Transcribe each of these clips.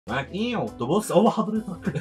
معاك ايه تبص هو حضرتك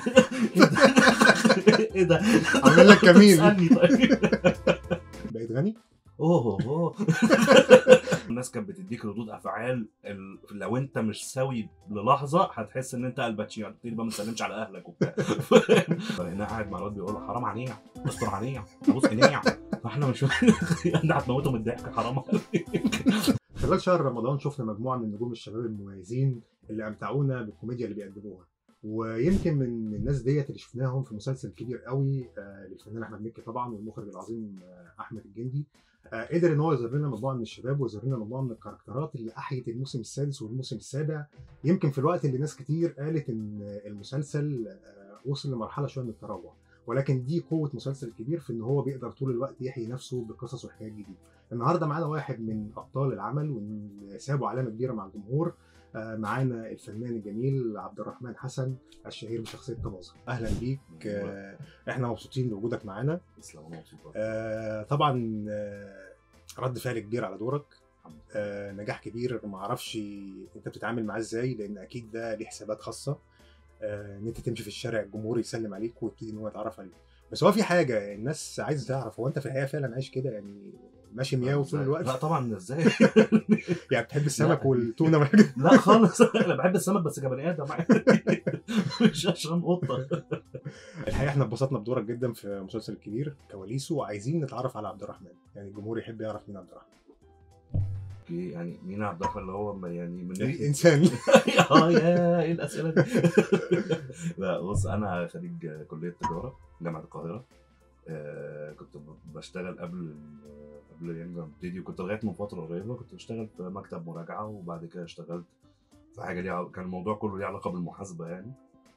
ايه ده عامل لك كمين اسالني طيب بقيت غني اوه اوه الناس كانت بتديك ردود افعال ال... لو انت مش سوي للحظه هتحس ان انت الباتشينو هتبتدي بقى ما تسلمش على اهلك وبتاع فهنا قاعد مع الواد بيقول له حرام عليك استر عليك ابوس عينيا فاحنا مش احنا هتموته من الضحك حرام عليك خلال شهر رمضان شفنا مجموعه من نجوم الشباب المميزين اللي امتعونا بالكوميديا اللي بيقدموها ويمكن من الناس ديت اللي شفناهم في مسلسل كبير قوي آه، للفنان احمد مكي طبعا والمخرج العظيم آه، احمد الجندي آه، قدر ان هو يظهر لنا مجموعه من الشباب ويظهر لنا مجموعه من الكاركترات اللي احيت الموسم السادس والموسم السابع يمكن في الوقت اللي ناس كتير قالت ان المسلسل آه، وصل لمرحله شويه من التروع ولكن دي قوه مسلسل كبير في ان هو بيقدر طول الوقت يحيي نفسه بقصص وحكايات جديده النهارده معانا واحد من ابطال العمل واللي سابوا علامه كبيره مع الجمهور آه، معانا الفنان الجميل عبد الرحمن حسن الشهير بشخصيه طبازه اهلا بيك آه، احنا مبسوطين بوجودك معانا تسلم انا مبسوط آه، طبعا آه، رد فعل كبير على دورك آه، نجاح كبير ما اعرفش انت بتتعامل معاه ازاي لان اكيد ده ليه حسابات خاصه آه، ان انت تمشي في الشارع الجمهور يسلم عليك ويبتدي ان هو يتعرف عليك بس هو في حاجه الناس عايزه تعرف هو انت في الحقيقه فعلا عايش كده يعني ماشي مياو طول لا الوقت طبعا ازاي يعني بتحب السمك لا. والتونه والحاجات لا خالص انا بحب السمك بس كبني ادم عادي. مش عشان قطه الحقيقه احنا اتبسطنا بدورك جدا في مسلسل الكبير كواليسه وعايزين نتعرف على عبد الرحمن يعني الجمهور يحب يعرف مين عبد الرحمن اوكي يعني مين عبد الرحمن اللي هو يعني من ناحيه الانسان اه يا ايه الاسئله دي لا بص انا خريج كليه تجاره جامعه القاهره آه كنت ب- بشتغل قبل قبل يعني ما ابتدي وكنت لغايه من فتره قريبه كنت بشتغل في مكتب مراجعه وبعد كده اشتغلت في حاجه ليها كان الموضوع كله ليه علاقه بالمحاسبه يعني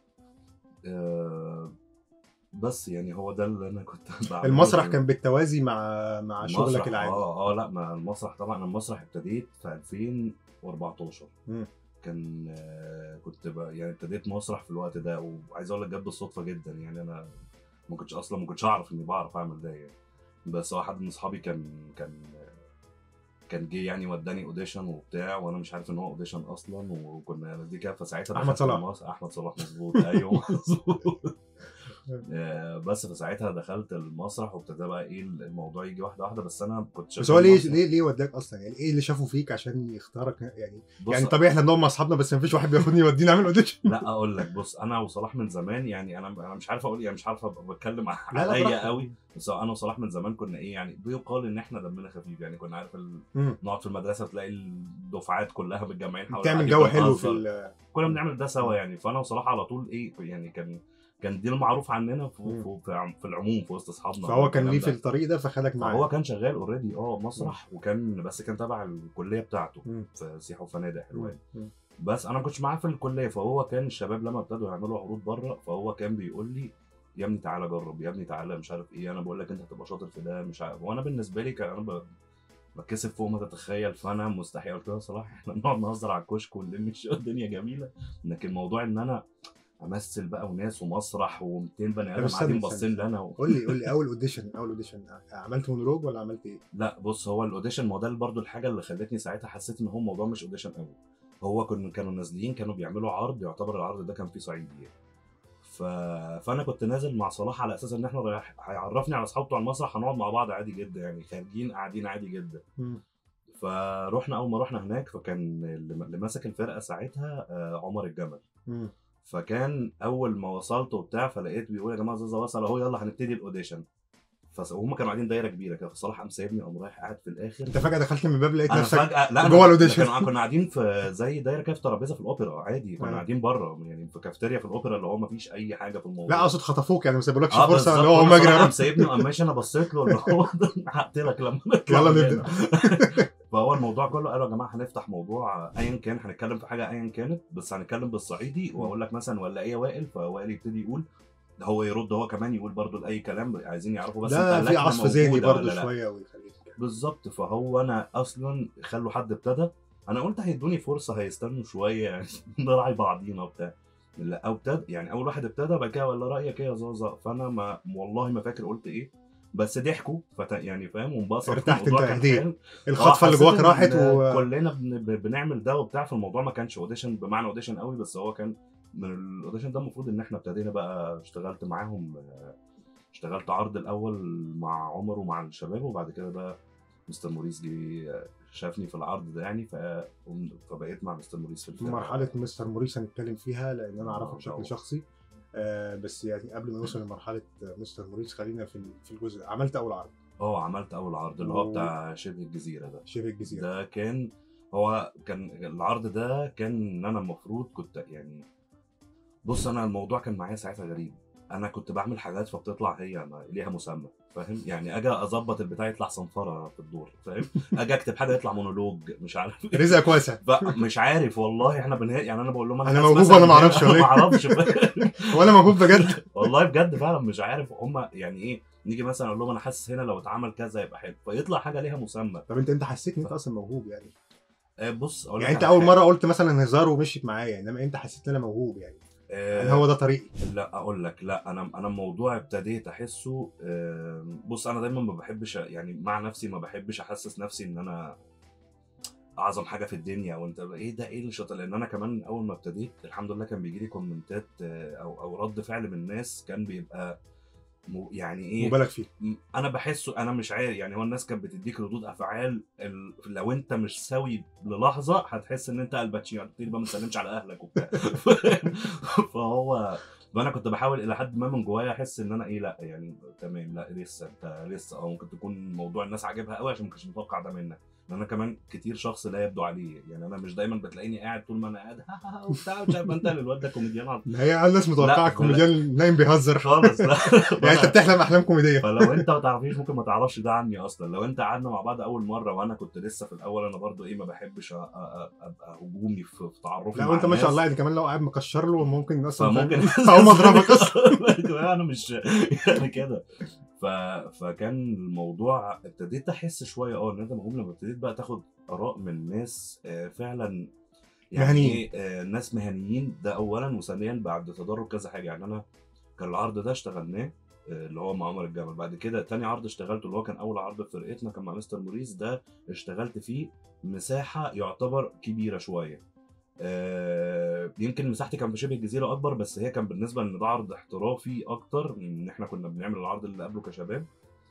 آه بس يعني هو ده اللي انا كنت بعمله المسرح في- كان بالتوازي مع مع شغلك المسرح، العادي اه اه لا ما المسرح طبعا المسرح ابتديت في 2014 مم. كان آه كنت بقى يعني ابتديت مسرح في الوقت ده وعايز اقول لك جت بالصدفه جدا يعني انا ما كنتش اصلا ما كنتش اعرف اني بعرف اعمل ده يعني بس هو حد من اصحابي كان كان كان جه يعني وداني اوديشن وبتاع وانا مش عارف ان هو اوديشن اصلا وكنا دي كده فساعتها أحمد دخلت صلاح. المس- احمد صلاح مظبوط ايوه مظبوط آه، بس فساعتها دخلت المسرح وابتدى بقى ايه الموضوع يجي واحده واحده بس انا كنت بس شغال هو ليه مسرح. ليه ليه وداك اصلا يعني ايه اللي شافه فيك عشان يختارك يعني بص يعني طبيعي احنا بنقعد مع اصحابنا بس مفيش واحد بياخدني يوديني اعمل اوديشن لا اقول لك بص انا وصلاح من زمان يعني انا انا مش عارف اقول يعني مش عارف ابقى بتكلم لا، لا، عليا براحتك. قوي بس انا وصلاح من زمان كنا ايه يعني بيقال ان احنا دمنا خفيف يعني كنا عارف ال... مم. نقعد في المدرسه تلاقي الدفعات كلها متجمعين حوالين بتعمل قاعدين جو حلو في بنهزر. ال- كنا بنعمل ده سوا يعني فانا وصلاح على طول ايه يعني كان كان دي المعروف عننا في, مم. في, في, عم- في العموم في وسط اصحابنا فهو كان والكلام ليه في ده. الطريق ده فخدك معاه هو كان شغال اوريدي اه مسرح وكان بس كان تبع الكليه بتاعته مم. في سياحه وفنادق حلوان مم. بس انا ما كنتش معاه في الكليه فهو كان الشباب لما ابتدوا يعملوا عروض بره فهو كان بيقول لي يا ابني تعالى جرب يا ابني تعالى مش عارف ايه انا بقول لك انت هتبقى شاطر في ده مش عارف وانا بالنسبه لي كان انا ب- بتكسف فوق ما تتخيل فانا مستحيل قلت له يا صلاح احنا بنقعد نهزر على الكشك ونلم الش- الدنيا جميله لكن موضوع ان انا امثل بقى وناس ومسرح و200 بني طب ادم استنى، قاعدين استنى. باصين لنا و... قول لي قول لي اول اوديشن اول اوديشن عملت مونولوج ولا عملت ايه؟ لا بص هو الاوديشن ما هو ده برضه الحاجه اللي خلتني ساعتها حسيت ان هو الموضوع مش اوديشن قوي هو كنا كانوا نازلين كانوا بيعملوا عرض يعتبر العرض ده كان فيه صعيدي يعني. ف... فانا كنت نازل مع صلاح على اساس ان احنا رايح هيعرفني على اصحابه بتوع المسرح هنقعد مع بعض عادي جدا يعني خارجين قاعدين عادي جدا مم. فروحنا اول ما رحنا هناك فكان اللي اللي ماسك الفرقه ساعتها آه، عمر الجمل مم. فكان اول ما وصلت وبتاع فلقيت بيقول يا جماعه زازا وصل اهو يلا هنبتدي الاوديشن فهم كانوا قاعدين دايره كبيره كده فصلاح قام سايبني قام رايح قاعد في الاخر انت فجاه دخلت من الباب لقيت انا نفسك فجاه لا جوه أنا- الأوديشن. كنا كنا قاعدين في زي دايره كده في ترابيزه في الاوبرا عادي كنا آه. قاعدين بره يعني في كافتيريا في الاوبرا اللي هو ما فيش اي حاجه في الموضوع لا اقصد خطفوك يعني ما سابولكش اه فرصه بالظبط اللي هو وأنا مجري صراحة قام أروح. سايبني وقام ماشي انا بصيت له اللي هو ده هقتلك لما نطلع يلا من نبدأ. هنا. فهو الموضوع كله قالوا يا جماعه هنفتح موضوع ايا كان هنتكلم في حاجه ايا كانت بس هنتكلم بالصعيدي واقول لك مثلا ولا ايه يا وائل فوائل يبتدي يقول هو يرد هو كمان يقول برضو لاي كلام عايزين يعرفوا بس ده انت في اللكنة عصف ذهني موجودة برضه ولا لا. شويه ويخليك كده. بالظبط فهو انا اصلا خلوا حد ابتدى انا قلت هيدوني فرصه هيستنوا شويه يعني نراعي بعضينا وبتاع لا او ابتدى يعني اول واحد ابتدى بعد كده ولا رايك ايه يا زازا فانا ما والله ما فاكر قلت ايه بس ضحكوا فت... يعني فاهم وانبسط ارتحت الموضوع انت كان هديت. حلو. الخطفه آه، اللي حسيت جواك إن راحت و كلنا بن... ب- بنعمل ده وبتاع فالموضوع ما كانش اوديشن بمعنى اوديشن قوي بس هو كان من الاوديشن ده المفروض ان احنا ابتدينا بقى اشتغلت معاهم آه، اشتغلت عرض الاول مع عمر ومع الشباب وبعد كده بقى مستر موريس جه آه، شافني في العرض ده يعني ف... فبقيت مع مستر موريس في الفرقة. مرحله مستر موريس هنتكلم فيها لان انا اعرفه آه، بشكل طبعا. شخصي آه بس يعني قبل ما نوصل لمرحله مستر موريس خلينا في ال- في الجزء عملت اول عرض اه عملت اول عرض اللي هو و- بتاع شبه الجزيره ده شبه الجزيره ده كان هو كان العرض ده كان ان انا المفروض كنت يعني بص انا الموضوع كان معايا ساعتها غريب انا كنت بعمل حاجات فبتطلع هي ما ليها مسمى فاهم يعني اجي اظبط البتاع يطلع صنفره في الدور فاهم اجي اكتب حاجه يطلع مونولوج مش عارف إيه. رزقك واسع بقى مش عارف والله احنا بنها يعني انا بقول لهم أنا حاسس موهوب مثلاً وأنا ما إن أنا أعرفش ولا إيه؟ ما اعرفش فاهم؟ وانا موهوب بجد والله بجد فعلا مش عارف هم يعني ايه نيجي مثلا اقول لهم انا حاسس هنا لو اتعمل كذا يبقى حلو فيطلع حاجه ليها مسمى طب انت انت حسيت ان انت اصلا موهوب يعني آه، بص أقول لك يعني انت على اول حاجة. مره قلت مثلا هزار ومشيت معايا انما انت حسيت ان انا موهوب يعني آه، يعني هو ده طريقي لا اقول لك لا انا انا الموضوع ابتديت احسه آم، بص انا دايما ما بحبش يعني مع نفسي ما بحبش احسس نفسي ان انا اعظم حاجه في الدنيا وانت ايه ده ايه الشطاره لان انا كمان اول ما ابتديت الحمد لله كان بيجي لي كومنتات آه، او او رد فعل من الناس كان بيبقى مو- يعني ايه مبالغ فيه م- انا بحسه انا مش عارف يعني هو الناس كانت بتديك ردود افعال ال... لو انت مش سوي للحظه هتحس ان انت الباتشينو هتبتدي بقى ما تسلمش على اهلك وبتاع فهو فانا كنت بحاول الى حد ما من جوايا احس ان انا ايه لا يعني تمام لا لسه انت لسه اه ممكن تكون موضوع الناس عاجبها قوي عشان ما كنتش متوقع ده منك لان انا كمان كتير شخص لا يبدو عليه يعني انا مش دايما بتلاقيني قاعد طول ما انا قاعد ها ها ها وبتاع مش عارف انت الواد ده كوميديان عظيم. ما هي الناس متوقعه لا، الكوميديان نايم بيهزر خالص لا يعني انت بتحلم احلام كوميديه فلو انت ما تعرفيش ممكن ما تعرفش ده عني اصلا لو انت قعدنا مع بعض اول مره وانا كنت لسه في الاول انا برضو ايه ما بحبش أ- أ- أ- ابقى هجومي في في تعرفي لا مع وانت ما شاء الناس. الله يعني كمان لو قاعد مكشر له ممكن اصلا فممكن اقوم اضربك اصلا انا مش يعني كده ف... فكان الموضوع ابتديت احس شويه اه ان انت مهموم لما ابتديت بقى تاخد اراء من ناس آه، فعلا يعني مهنيين. ايه آه، ناس مهنيين ده اولا وثانيا بعد تدرج كذا حاجه يعني انا كان العرض ده اشتغلناه آه، اللي هو مع عمر الجمل بعد كده تاني عرض اشتغلته اللي هو كان اول عرض في فرقتنا كان مع مستر موريس ده اشتغلت فيه مساحه يعتبر كبيره شويه آه، يمكن مساحتي كان في شبه الجزيره اكبر بس هي كان بالنسبه ان ده عرض احترافي اكتر من ان احنا كنا بنعمل العرض اللي قبله كشباب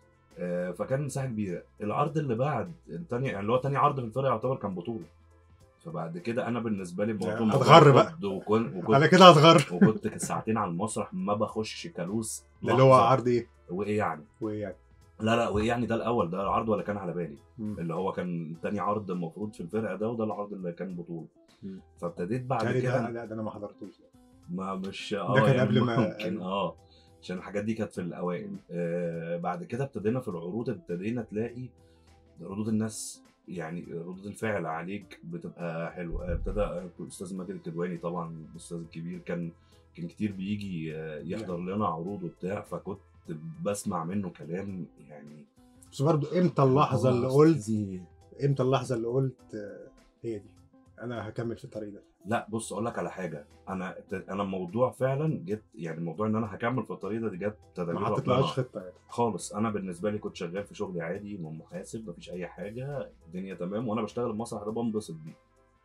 آه، فكان مساحه كبيره العرض اللي بعد التاني يعني اللي هو تاني عرض في الفرقه يعتبر كان بطوله فبعد كده انا بالنسبه لي برضه الموضوع هتغر بقى. خد وكن- وكنت على كده هتغر وكنت ساعتين على المسرح ما بخش كالوس ده اللي هو لحظة. عرض ايه وايه يعني وايه يعني لا لا وايه يعني ده الاول ده العرض ولا كان على بالي مم. اللي هو كان تاني عرض المفروض في الفرقه ده وده العرض اللي كان بطوله مم. فابتديت بعد يعني ده كده لا ده انا ما حضرتوش ما مش ده كان قبل ما- ممكن اه عشان الحاجات دي كانت في الاوائل آه بعد كده ابتدينا في العروض ابتدينا تلاقي ردود الناس يعني ردود الفعل عليك بتبقى حلوه آه، ابتدى آه، الاستاذ ماجد الكدواني طبعا الاستاذ الكبير كان كان كتير بيجي آه، يحضر لنا عروض وبتاع فكنت بسمع منه كلام يعني بس برضه امتى اللحظه اللي هو قلت أستاذي. امتى اللحظه اللي قلت آه، هي دي انا هكمل في الطريق ده لا بص اقول لك على حاجه انا انا الموضوع فعلا جت يعني موضوع ان انا هكمل في الطريق ده دي جت تدابير ما ربنا. حطيتلهاش خطه يعني خالص انا بالنسبه لي كنت شغال في شغلي عادي من محاسب مفيش اي حاجه الدنيا تمام وانا بشتغل المسرح ده بنبسط بيه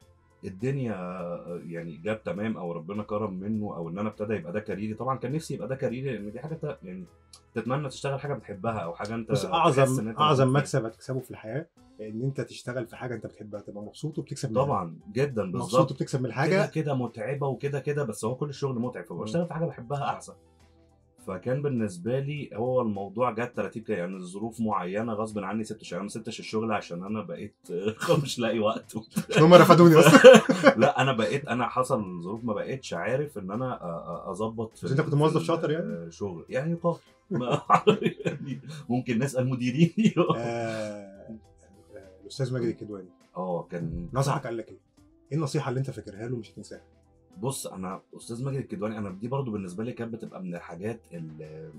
الدنيا يعني جت تمام او ربنا كرم منه او ان انا ابتدى يبقى ده كاريري طبعا كان نفسي يبقى ده كاريري لان دي حاجه ت- يعني تتمنى تشتغل حاجه بتحبها او حاجه انت بس تحس إن اعظم أنت اعظم مبسوط مكسب هتكسبه في الحياه ان انت تشتغل في حاجه انت بتحبها تبقى مبسوط وبتكسب فيها. منها. طبعا جدا مبسوط بالظبط وبتكسب من كده الحاجه كده متعبه وكده كده بس هو كل الشغل متعب فبشتغل في حاجه بحبها احسن فكان بالنسبه لي هو الموضوع جت ترتيب كده يعني ظروف معينه غصب عني سبت الشغل أنا ما سبتش الشغل عشان انا بقيت مش لاقي وقت عشان هم رفضوني اصلا لا انا بقيت انا حصل ظروف ما بقتش عارف ان انا أ- أ- اظبط في بس أنت كنت موظف في شاطر يعني؟ شغل يعني يقال ما- يعني ممكن نسال مديرين آه، آه، الاستاذ ماجد الكدواني اه كان نصحك قال لك ايه؟ ايه النصيحه اللي انت فاكرها له مش هتنساها؟ بص انا استاذ ماجد الكدواني انا دي برضو بالنسبه لي كانت بتبقى من الحاجات ال-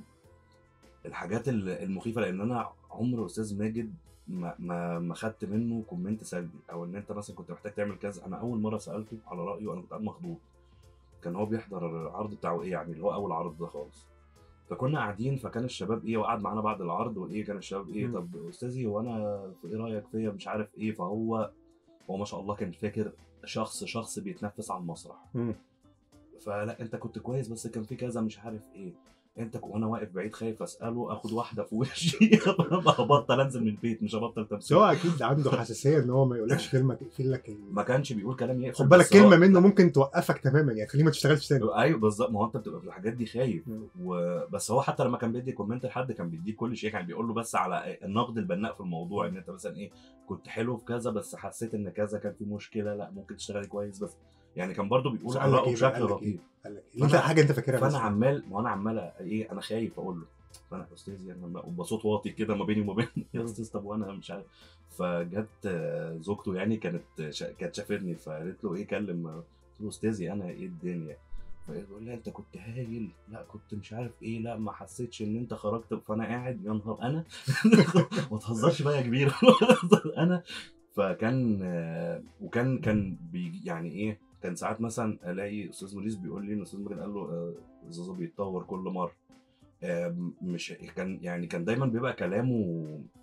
الحاجات ال- المخيفه لان انا عمر استاذ ماجد ما ما ما خدت منه كومنت سلبي او ان انت مثلا كنت محتاج تعمل كذا انا اول مره سالته على رايه انا كنت قاعد مخضوض كان هو بيحضر العرض بتاعه ايه يعني اللي هو اول عرض ده خالص فكنا قاعدين فكان الشباب ايه وقعد معانا بعد العرض وايه كان الشباب ايه مم. طب استاذي هو انا في ايه رايك فيا مش عارف ايه فهو هو ما شاء الله كان فاكر شخص شخص بيتنفس على المسرح مم. فلا انت كنت كويس بس كان في كذا مش عارف ايه انت ك- وانا واقف بعيد خايف اساله اخد واحده في وشي هبطل انزل من البيت مش هبطل بس تمثيل هو اكيد عنده حساسيه ان هو ما يقولكش كلمه تقفل لك ال- ما كانش بيقول كلام يقفل خد بالك بس هو- كلمه منه ممكن توقفك تماما يعني خليه ما تشتغلش تاني ايوه بالظبط ما هو انت بتبقى في الحاجات دي خايف مم. وبس هو حتى لما كان بيدي كومنت لحد كان بيديك كل شيء كان بيقول له بس على النقد البناء في الموضوع ان انت مثلا ايه كنت حلو في كذا بس حسيت ان كذا كان في مشكله لا ممكن تشتغلي كويس بس يعني كان برضو بيقول بس قال لك اراءه ايه بقى؟ بشكل قال لك لطيف ايه؟ قال لك إيه؟ انت حاجه انت فاكرها فانا بس. عمال ما انا عمال ايه انا خايف اقول له فانا يا استاذ يعني لما- بصوت واطي كده ما بيني وما بين يا استاذ طب وانا مش عارف فجت آه، زوجته يعني كانت شا... كانت شافتني فقالت له ايه كلم قلت له استاذي انا ايه الدنيا فيقول لي انت كنت هايل لا كنت مش عارف ايه لا ما حسيتش ان انت خرجت فانا قاعد يا نهار انا ما تهزرش بقى يا كبير انا فكان آه، وكان كان بيجي يعني ايه كان ساعات مثلا الاقي استاذ موريس بيقول لي ان استاذ موريس قال له آه، زازا بيتطور كل مره آه، مش كان يعني كان دايما بيبقى كلامه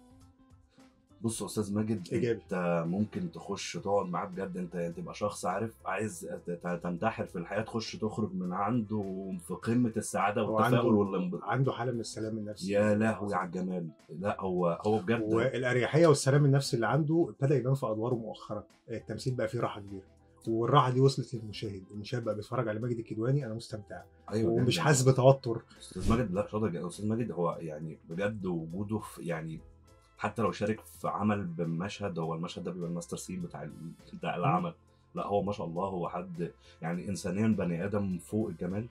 بص يا استاذ ماجد إيجابي. انت ممكن تخش تقعد معاه بجد انت تبقى شخص عارف عايز ت- تنتحر في الحياه تخش تخرج من عنده في قمه السعاده هو والتفاؤل عنده- والانبساط عنده حاله من السلام النفسي يا لهوي على الجمال لا هو هو بجد والاريحيه والسلام النفسي اللي عنده ابتدى يبان في ادواره مؤخرا التمثيل بقى فيه راحه كبيره والراحه دي وصلت للمشاهد المشاهد بقى بيتفرج على ماجد الكدواني انا مستمتع ايوه ومش جداً. حاسس بتوتر استاذ ماجد لا شاطر جدا استاذ ماجد هو يعني بجد وجوده في يعني حتى لو شارك في عمل بمشهد هو المشهد ده بيبقى الماستر سين بتاع ال- بتاع العمل لا هو ما شاء الله هو حد يعني انسانيا بني ادم فوق الجمال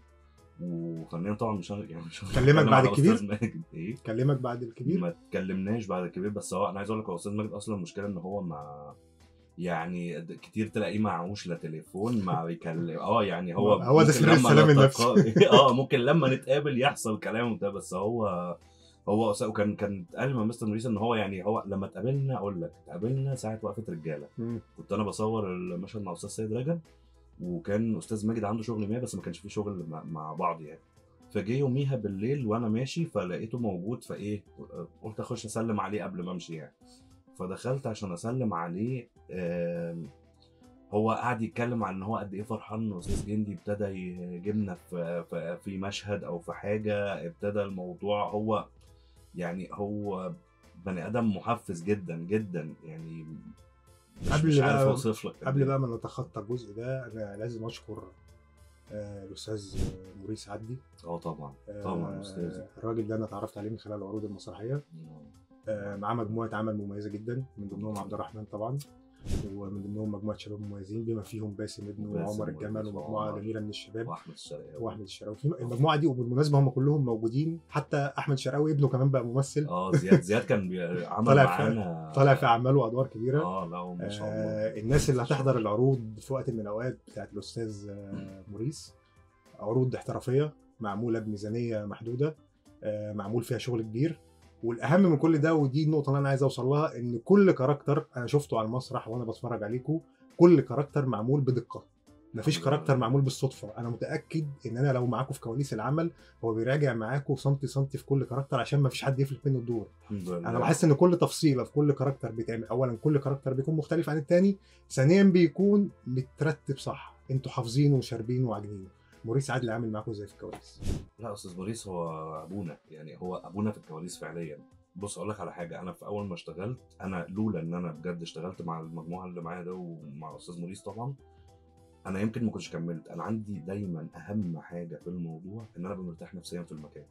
وفنيا طبعا مش هن- يعني مش هنتكلم كلمك بعد على الكبير؟ استاذ ماجد ايه كلمك بعد الكبير ما اتكلمناش بعد الكبير بس هو انا عايز اقول لك هو استاذ ماجد اصلا المشكله ان هو مع يعني د- كتير تلاقيه معهوش لا تليفون ما بيكلم اه يعني هو هو ده ممكن سر لما السلام نتقا- اه ممكن لما نتقابل يحصل كلام ده بس هو هو أس- وكان كان قال مع مستر موريس ان هو يعني هو لما اتقابلنا اقول لك اتقابلنا ساعه وقفه رجاله مم. كنت انا بصور المشهد مع استاذ سيد رجب وكان استاذ ماجد عنده شغل ما بس ما كانش فيه شغل مع, مع بعض يعني فجه يوميها بالليل وانا ماشي فلقيته موجود فايه قلت اخش اسلم عليه قبل ما امشي يعني فدخلت عشان اسلم عليه آم، هو قعد يتكلم عن ان هو قد ايه فرحان ان استاذ جندي ابتدى يجيبنا في في- في مشهد او في حاجه ابتدى الموضوع هو يعني هو بني ادم محفز جدا جدا يعني مش, قبل مش عارف بقى- اوصف لك قبل بقى ما نتخطى الجزء ده انا لازم اشكر آه، الاستاذ موريس عدي اه طبعا آه، طبعا استاذ الراجل ده انا اتعرفت عليه من خلال العروض المسرحيه آه، معاه مجموعه عمل مميزه جدا من ضمنهم عبد الرحمن طبعا ومن ضمنهم مجموعه شباب مميزين بما فيهم باسم ابنه باسم وعمر الجمل وعمر. ومجموعه جميله من الشباب واحمد الشرقاوي واحمد الشراوي في المجموعه دي وبالمناسبه هم كلهم موجودين حتى احمد شراوي ابنه كمان بقى ممثل اه زياد زياد كان بي- عمل طالع في- معانا طالع في اعمال وادوار كبيره اه لا هو ما شاء الله آه الناس اللي هتحضر العروض في وقت من الاوقات بتاعت الاستاذ آه موريس عروض احترافيه معموله بميزانيه محدوده آه معمول فيها شغل كبير والاهم من كل ده ودي النقطه اللي انا عايز اوصل لها ان كل كاركتر انا شفته على المسرح وانا بتفرج عليكم كل كاركتر معمول بدقه مفيش الحمد لله. كاركتر معمول بالصدفه انا متاكد ان انا لو معاكم في كواليس العمل هو بيراجع معاكم سنتي سنتي في كل كاركتر عشان مفيش حد يفلت منه الدور الحمد لله انا بحس ان كل تفصيله في كل كاركتر بيتعمل اولا كل كاركتر بيكون مختلف عن التاني ثانيا بيكون مترتب صح انتوا حافظينه وشاربينه وعاجنينه موريس عادل عامل معاكم ازاي في الكواليس لا استاذ موريس هو ابونا يعني هو ابونا في الكواليس فعليا بص اقول لك على حاجه انا في اول ما اشتغلت انا لولا ان انا بجد اشتغلت مع المجموعه اللي معايا ده ومع استاذ موريس طبعا انا يمكن ما كنتش كملت انا عندي دايما اهم حاجه في الموضوع ان انا ابقى مرتاح نفسيا في المكان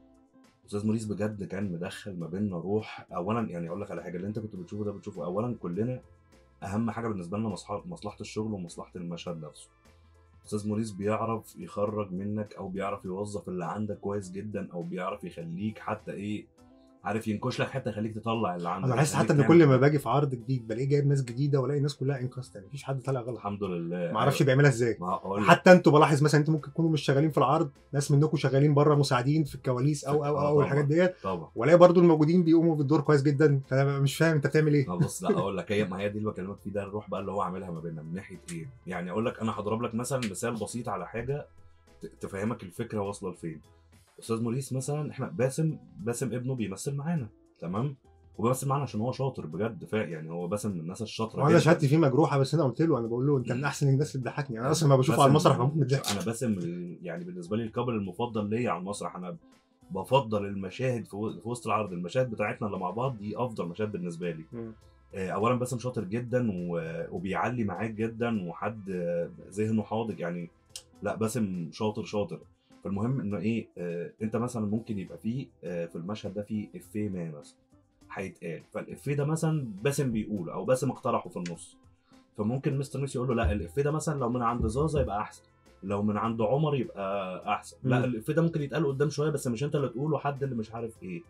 استاذ موريس بجد كان مدخل ما بيننا روح اولا يعني اقول لك على حاجه اللي انت كنت بتشوفه ده بتشوفه اولا كلنا اهم حاجه بالنسبه لنا مصلحه مصلحه الشغل ومصلحه المشهد نفسه استاذ موريس بيعرف يخرج منك او بيعرف يوظف اللي عندك كويس جدا او بيعرف يخليك حتى ايه عارف ينكش لك حتى يخليك تطلع اللي عندك انا بحس يخليك حتى ان تعمل كل ما حاجة. باجي في عرض جديد بلاقي جايب ناس جديده والاقي الناس كلها انكاست يعني مفيش حد طالع غلط الحمد لله ما اعرفش أيوة. بيعملها ازاي ما هقول لك. حتى انتوا بلاحظ مثلا انتوا ممكن تكونوا مش شغالين في العرض ناس منكم شغالين بره مساعدين في الكواليس او او آه او الحاجات طبعاً. ديت طبعا والاقي برضو الموجودين بيقوموا بالدور كويس جدا فانا ببقى مش فاهم انت بتعمل ايه ما بص لا اقول لك هي ما هي دي اللي بكلمك فيه ده الروح بقى اللي هو عاملها ما بيننا من ناحيه ايه يعني اقول لك انا هضرب لك مثلا مثال بسيط على حاجه ت- تفهمك الفكره واصله لفين استاذ موريس مثلا احنا باسم باسم ابنه بيمثل معانا تمام هو بيمثل معانا عشان هو شاطر بجد فا يعني هو باسم من الناس الشاطره وانا جداً. شهادتي فيه مجروحه بس انا قلت له انا بقول له انت من احسن الناس اللي بتضحكني انا اصلا ما بشوفه على باسم- المسرح بموت من الضحك انا باسم يعني بالنسبه لي الكابل المفضل ليا على المسرح انا بفضل المشاهد في و- في وسط العرض المشاهد بتاعتنا اللي مع بعض دي افضل مشاهد بالنسبه لي آه، اولا باسم شاطر جدا و- وبيعلي معاك جدا وحد آه، ذهنه حاضر يعني لا باسم شاطر شاطر فالمهم انه ايه آه، انت مثلا ممكن يبقى فيه آه، في المشهد ده فيه افيه ما مثلا هيتقال فالافيه ده مثلا باسم بيقوله او باسم اقترحه في النص فممكن مستر ميسي يقول له لا الافيه ده مثلا لو من عند زازا يبقى احسن لو من عند عمر يبقى احسن لا مم. الافيه ده ممكن يتقال قدام شويه بس مش انت اللي تقوله حد اللي مش عارف ايه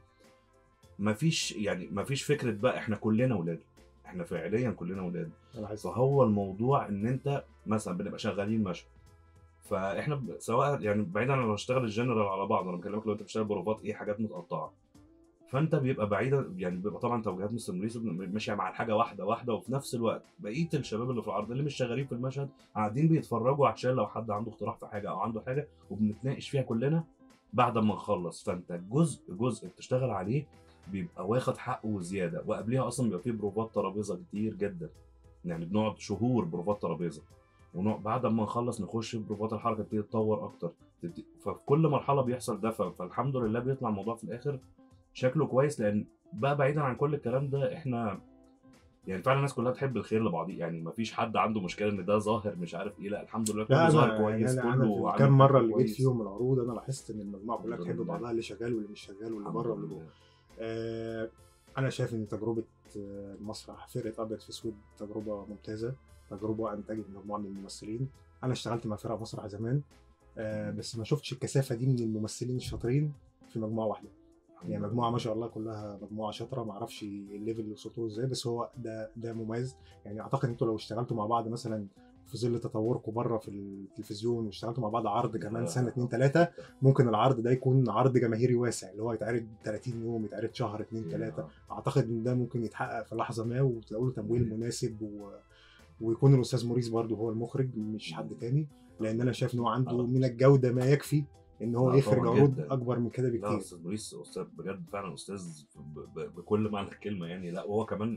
مفيش يعني مفيش فكره بقى احنا كلنا ولاد احنا فعليا كلنا ولاد انا عايز فهو الموضوع ان انت مثلا بنبقى شغالين مشهد فاحنا ب- سواء يعني بعيدا عن لو اشتغل الجنرال على بعض انا بكلمك لو انت بتشتغل بروفات ايه حاجات متقطعه فانت بيبقى بعيدا يعني بيبقى طبعا توجيهات مستر موريس ماشيه مع الحاجه واحده واحده وفي نفس الوقت بقيه الشباب اللي في العرض اللي مش شغالين في المشهد قاعدين بيتفرجوا عشان لو حد عنده اقتراح في حاجه او عنده حاجه وبنتناقش فيها كلنا بعد ما نخلص فانت جزء جزء بتشتغل عليه بيبقى واخد حقه وزياده وقبليها اصلا بيبقى فيه بروفات ترابيزه كتير جدا يعني بنقعد شهور بروفات ترابيزه ونقعد بعد ما نخلص نخش بروفات الحركه تبتدي تتطور اكتر تبتدي- ففي كل مرحله بيحصل ده ف- فالحمد لله بيطلع الموضوع في الاخر شكله كويس لان بقى بعيدا عن كل الكلام ده احنا يعني فعلا الناس كلها بتحب الخير لبعضيه يعني ما فيش حد عنده مشكله ان ده ظاهر مش عارف ايه لا الحمد لله لا كله ظاهر انا كويس يعني كله انا عامل كم مره شكل اللي جيت كويس. فيهم العروض انا لاحظت ان المجموعه كلها الحمد بتحب لله. بعضها اللي شغال واللي مش شغال واللي الحمد بره واللي جوه لله. آه، انا شايف ان تجربه آه، المسرح فرقه ابيض في اسود تجربه ممتازه تجربه انتجت مجموعه من الممثلين انا اشتغلت مع فرقه مسرح زمان آه، بس ما شفتش الكثافه دي من الممثلين الشاطرين في مجموعه واحده يعني مجموعه ما شاء الله كلها مجموعه شاطره ما اعرفش الليفل اللي وصلتوا ازاي بس هو ده ده مميز يعني اعتقد انتوا لو اشتغلتوا مع بعض مثلا في ظل تطوركم بره في التلفزيون واشتغلتوا مع بعض عرض كمان سنه اتنين تلاته ممكن العرض ده يكون عرض جماهيري واسع اللي هو يتعرض 30 يوم يتعرض شهر اتنين تلاته اعتقد ان ده ممكن يتحقق في لحظه ما وتلاقوا له تمويل مناسب و... ويكون الاستاذ موريس برضو هو المخرج مش حد تاني لان انا شايف ان هو عنده آه. من الجوده ما يكفي ان هو آه، يخرج طبعاً عروض جداً. اكبر من كده لا بكتير استاذ موريس استاذ بجد فعلا استاذ ب- ب- بكل معنى الكلمه يعني لا وهو كمان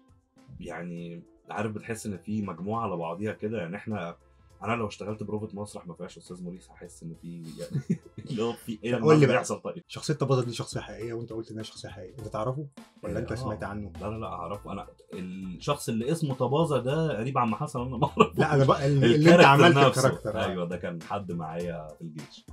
يعني عارف بتحس ان في مجموعه على بعضيها كده يعني احنا انا لو اشتغلت بروفة مسرح ما فيهاش استاذ موريس هحس ان في يعني اللي هو في ايه قول لي بقى. بيحصل طيب شخصيه طبازه دي شخصيه حقيقيه وانت قلت انها شخصيه حقيقيه انت تعرفه ولا انت آه. سمعت عنه لا لا لا اعرفه انا الشخص اللي اسمه طبازه ده قريب عم حسن انا ما اعرفه لا انا بقى اللي, اللي انت الكاركتر عملت نفسه. الكاركتر آه. ايوه ده كان حد معايا في الجيش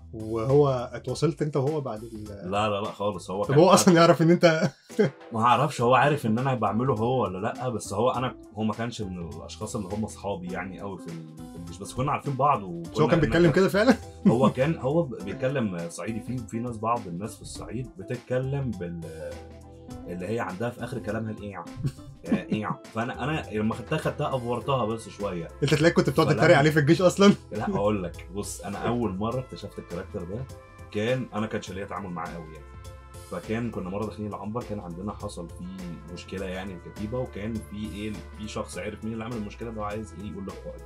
وهو اتواصلت انت وهو بعد ال... لا لا لا خالص هو طب كان هو حد- اصلا يعرف ان انت ما اعرفش هو عارف ان انا بعمله هو ولا لا بس هو انا هو ما كانش من الاشخاص اللي هم اصحابي يعني قوي في ال- في الجيش بس كنا عارفين بعض وكنا بس هو كان بيتكلم كده فعلا هو كان هو بيتكلم صعيدي في في ناس بعض الناس في الصعيد بتتكلم بال اللي هي عندها في اخر كلامها الايع ايع فانا انا لما خدتها خدتها افورتها بس شويه انت تلاقيك كنت بتقعد فلما- تتريق عليه في الجيش اصلا لا اقول لك بص انا اول مره اكتشفت الكاركتر ده كان انا كانش ليا تعامل معاه قوي يعني فكان كنا مره داخلين العنبر كان عندنا حصل فيه مشكله يعني الكتيبه وكان في ايه في شخص عرف مين اللي عمل المشكله ده وعايز ايه يقول للقائد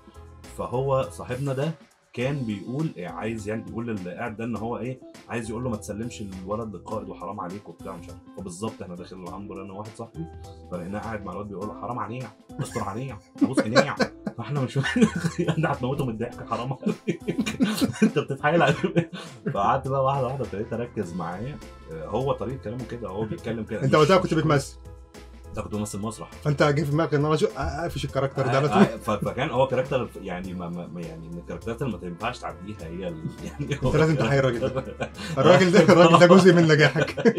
فهو صاحبنا ده كان بيقول إيه عايز يعني بيقول للي قاعد ده ان هو ايه عايز يقول له ما تسلمش الولد للقائد وحرام عليك وبتاع مش عارف فبالظبط احنا داخل العنبر انا وواحد صاحبي فلقيناه قاعد مع الواد بيقول له حرام عليك استر عليك ابوس عينيك فاحنا مش انت هتموته من الضحك حرام عليك انت بتتحايل عليه فقعدت بقى واحده واحده ابتديت اركز معاه آه، هو طريقه كلامه كده هو بيتكلم كده انت مش- وقتها كنت مش- بتمثل ده كنت بمثل مسرح فانت جه في دماغك ان انا شو- اقفش الكاركتر ده على آه، طول آه، ف- فكان هو كاركتر يعني ما ما ما- يعني من الكاركترات اللي ما تنفعش تعديها هي ال- يعني هو انت لازم تحيي الراجل ده. كاركتر- الراجل ده الراجل ده جزء من نجاحك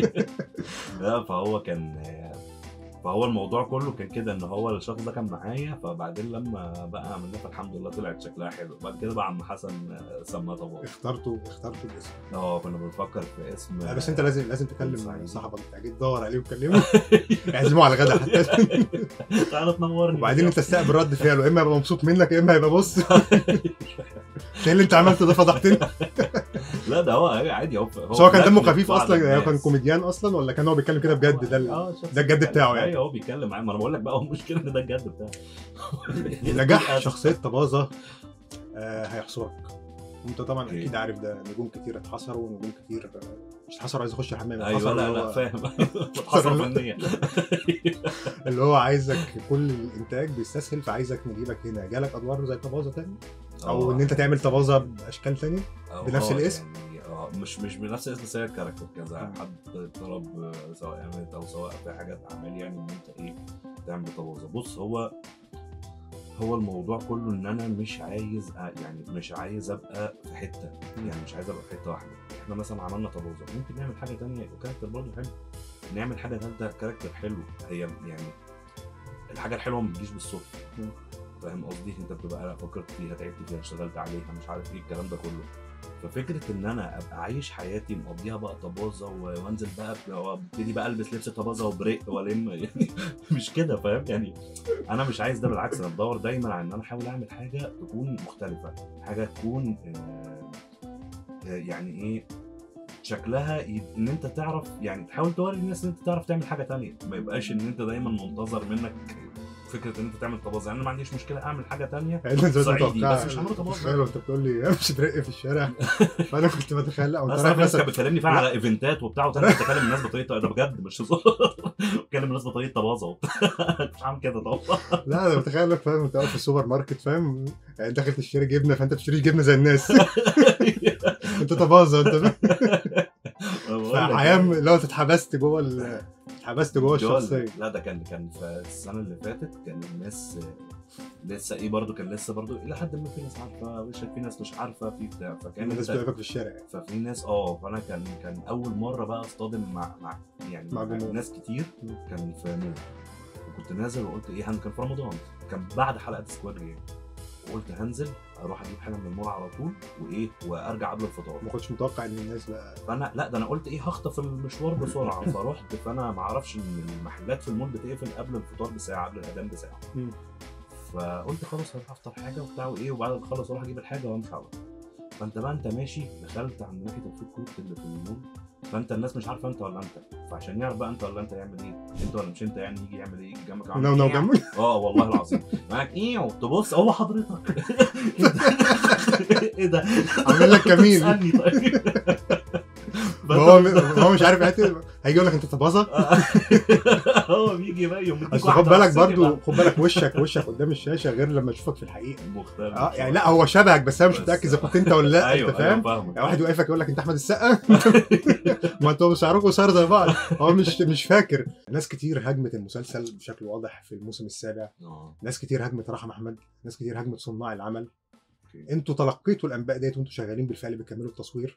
لا فهو كان فهو الموضوع كله كان كده ان هو الشخص ده كان معايا فبعدين لما بقى عملناه فالحمد لله طلعت شكلها حلو بعد كده بقى عم حسن سماه طبعا اخترته اخترته الاسم اه كنا بنفكر في اسم لا، بس انت لازم لازم تكلم صعيدي. صاحبك بتاعك تدور عليه وتكلمه اعزمه على الغدا حتى تعالى تنورني وبعدين انت استقبل رد فعله يا اما يبقى مبسوط منك يا اما هيبقى بص ايه اللي انت عملته ده فضحتني لا ده هو عادي هو بس هو كان دمه بياكل خفيف بعض اصلا يعني هو الناس. كان كوميديان اصلا ولا كان هو بيتكلم كده بجد ده ال- اه شخص ده الجد بيتكلم. بتاعه يعني. ايوه هو بيتكلم معايا ما انا بقول لك بقى هو المشكله ان ده الجد بتاعه نجاح شخصيه طبازه آه هيحصرك وانت طبعا أوكي. اكيد عارف ده نجوم كتير اتحصروا ونجوم كتير مش اتحصروا عايز يخش الحمام ايوه اتحصر لا اللي لا هو- فاهم حصل فنيا اللي هو عايزك كل الانتاج بيستسهل فعايزك نجيبك هنا جالك ادوار زي طبازه تاني او ان انت تعمل طبازه باشكال تانية أو بنفس آه، الاسم؟ يعني آه، مش مش بنفس اسم سيد كاركتر كذا مم. حد طلب آه، سواء اعمال او سواء في حاجات اعمال يعني ان انت ايه تعمل طبازه بص هو هو الموضوع كله ان انا مش عايز أ- يعني مش عايز ابقى في حته يعني مش عايز ابقى في حته واحده احنا مثلا عملنا طبازه ممكن نعمل حاجه تانية وكاركتر برضه حلو نعمل حاجه ثالثه كاركتر حلو هي يعني الحاجه الحلوه ما بتجيش بالصدفه مم. فاهم قصدي انت بتبقى فكرت فيها تعبت فيها اشتغلت عليها مش عارف ايه الكلام ده كله ففكره ان انا ابقى عايش حياتي مقضيها بقى طبازه و- وانزل بقى ب- وابتدي بقى البس لبس طبازه وبريق والم يعني مش كده فاهم يعني انا مش عايز ده بالعكس انا بدور دايما على ان انا احاول اعمل حاجه تكون مختلفه حاجه تكون آه، آه، يعني ايه شكلها ي- ان انت تعرف يعني تحاول توري الناس ان انت تعرف تعمل حاجه تانية ما يبقاش ان انت دايما منتظر منك فكره ان انت تعمل طبازه يعني انا ما عنديش مشكله اعمل حاجه تانية يعني انت زي صعيدي، متوقع بس مش هعمله طبازة. تخيل وانت بتقول لي امشي برق في الشارع فانا كنت بتخيل لا وانت بس رايح في ناس كانت مثلا بتكلمني فعلا على ايفنتات وبتاع وتاني بتكلم الناس بطريقه ده بجد مش هزار بتكلم الناس بطريقه طبازه وبتاع مش هعمل كده طبعا لا انا بتخيل لك فاهم انت واقف في السوبر ماركت فاهم يعني داخل تشتري جبنه فانت بتشتري جبنه زي الناس انت طبازه انت فاهم فحيام لو انت اتحبست جوه ال- اتحبست جوه جوه ال- الشخصيه لا ده كان كان في السنه اللي فاتت كان الناس لسه ايه برضو كان لسه برضو الى حد ما في ناس عارفه وشك في ناس مش عارفه في بتاع فكان الناس انت بتوقفك في الشارع ففي ناس اه فانا كان كان اول مره بقى اصطدم مع مع يعني مع مع, جمهور. ناس كتير مم. كان في مول وكنت نازل وقلت ايه هن- كان في رمضان كان بعد حلقه سكواد جيم وقلت هنزل اروح اجيب حاجه من المول على طول وايه وارجع قبل الفطار ما كنتش متوقع ان الناس بقى فانا لا ده انا قلت ايه هخطف المشوار بسرعه فرحت فانا ما اعرفش ان المحلات في المول بتقفل قبل الفطار بساعه قبل الاذان بساعه مم. فقلت خلاص هروح افطر حاجه وبتاع وايه وبعد ما اخلص اروح اجيب الحاجه وامشي على طول فانت بقى انت ماشي دخلت عند ناحيه الفود كورت اللي في المول فانت الناس مش عارفه انت ولا انت فعشان يعرف بقى انت ولا انت يعمل ايه انت ولا مش انت يعني يجي يعمل ايه يجي جنبك يعمل نو نو إيه؟ جنبك اه والله العظيم معاك ايه تبص هو حضرتك ايه ده عامل لك كمين اسالني طيب هو هو مش عارف يعتل هيجي يقول لك انت طبازه هو بيجي بقى يوم بس خد بالك برضو خد بالك وشك وشك قدام الشاشه غير لما اشوفك في الحقيقه مختلف اه يعني لا هو شبهك بس انا مش بس- متاكد اذا كنت انت ولا لا ايوه انت فاهم ايوه فاهمك يعني واحد يوقفك يقول لك انت احمد السقا ما انتوا شعركم قصير زي بعض هو مش مش فاكر ناس كتير هاجمت المسلسل بشكل واضح في الموسم السابع اه ناس كتير هاجمت رحم احمد ناس كتير هاجمت صناع العمل أوكي. انتوا تلقيتوا الانباء ديت وانتوا شغالين بالفعل بتكملوا التصوير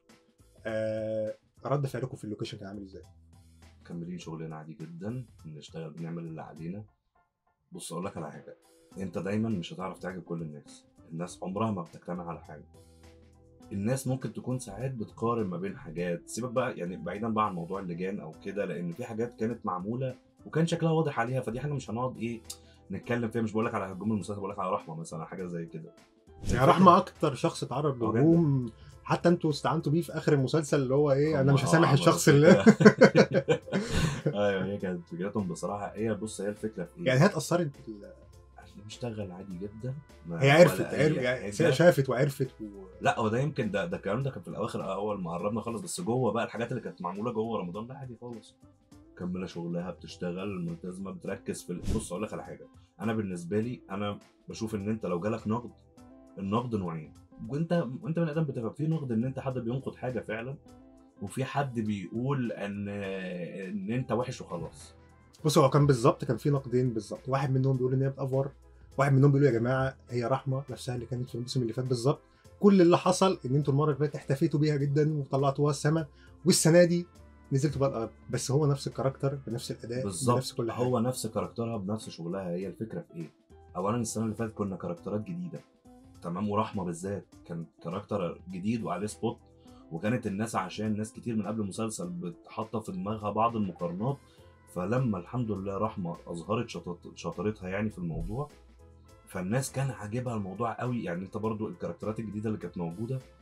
آه رد فعلكم في اللوكيشن كان عامل ازاي؟ مكملين شغلنا عادي جدا بنشتغل بنعمل اللي علينا بص اقول لك على حاجه انت دايما مش هتعرف تعجب كل الناس الناس عمرها ما بتجتمع على حاجه الناس ممكن تكون ساعات بتقارن ما بين حاجات سيبك بقى يعني بعيدا بقى عن موضوع اللجان او كده لان في حاجات كانت معموله وكان شكلها واضح عليها فدي حاجه مش هنقعد ايه نتكلم فيها مش بقول لك على هجوم المسلسل بقول لك على رحمه مثلا حاجه زي كده يعني رحمه اكتر شخص اتعرض اه لهجوم حتى انتوا استعنتوا بيه في اخر المسلسل اللي هو ايه انا هم- مش هسامح آه، الشخص عملوا اللي فكرة. ايوه هي كانت فكرتهم بصراحه هي بص هي الفكره في ايه؟ يعني هي اتاثرت بال- احنا بنشتغل عادي جدا ما- هي عرفت ولا أي عرف يعني حاجة. شافت وعرفت و... لا هو ده يمكن ده ده الكلام ده كان في الاواخر اول ما قربنا خالص بس جوه بقى الحاجات اللي كانت معموله جوه رمضان لا عادي خالص مكمله شغلها بتشتغل ملتزمه بتركز في ال- بص اقول لك على حاجه انا بالنسبه لي انا بشوف ان انت لو جالك نقد النقد نوعين وانت وانت بني ادم بتبقى في نقد ان انت حد بينقد حاجه فعلا وفي حد بيقول ان ان انت وحش وخلاص بص هو كان بالظبط كان في نقدين بالظبط واحد منهم بيقول ان هي بتأفور واحد منهم بيقول يا جماعه هي رحمه نفسها اللي كانت في الموسم اللي فات بالظبط كل اللي حصل ان انتوا المره اللي فاتت احتفيتوا بيها جدا وطلعتوها السما والسنه دي نزلتوا بقى الارض بس هو نفس الكاركتر بنفس الاداء بالظبط بنفس كل حاجه هو نفس كاركترها بنفس شغلها هي الفكره في ايه اولا السنه اللي فاتت كنا كاركترات جديده تمام ورحمه بالذات كان كاركتر جديد وعليه سبوت وكانت الناس عشان ناس كتير من قبل المسلسل بتحط في دماغها بعض المقارنات فلما الحمد لله رحمه اظهرت شطط- شطارتها يعني في الموضوع فالناس كان عاجبها الموضوع قوي يعني انت برضو الكاركترات الجديده اللي كانت موجوده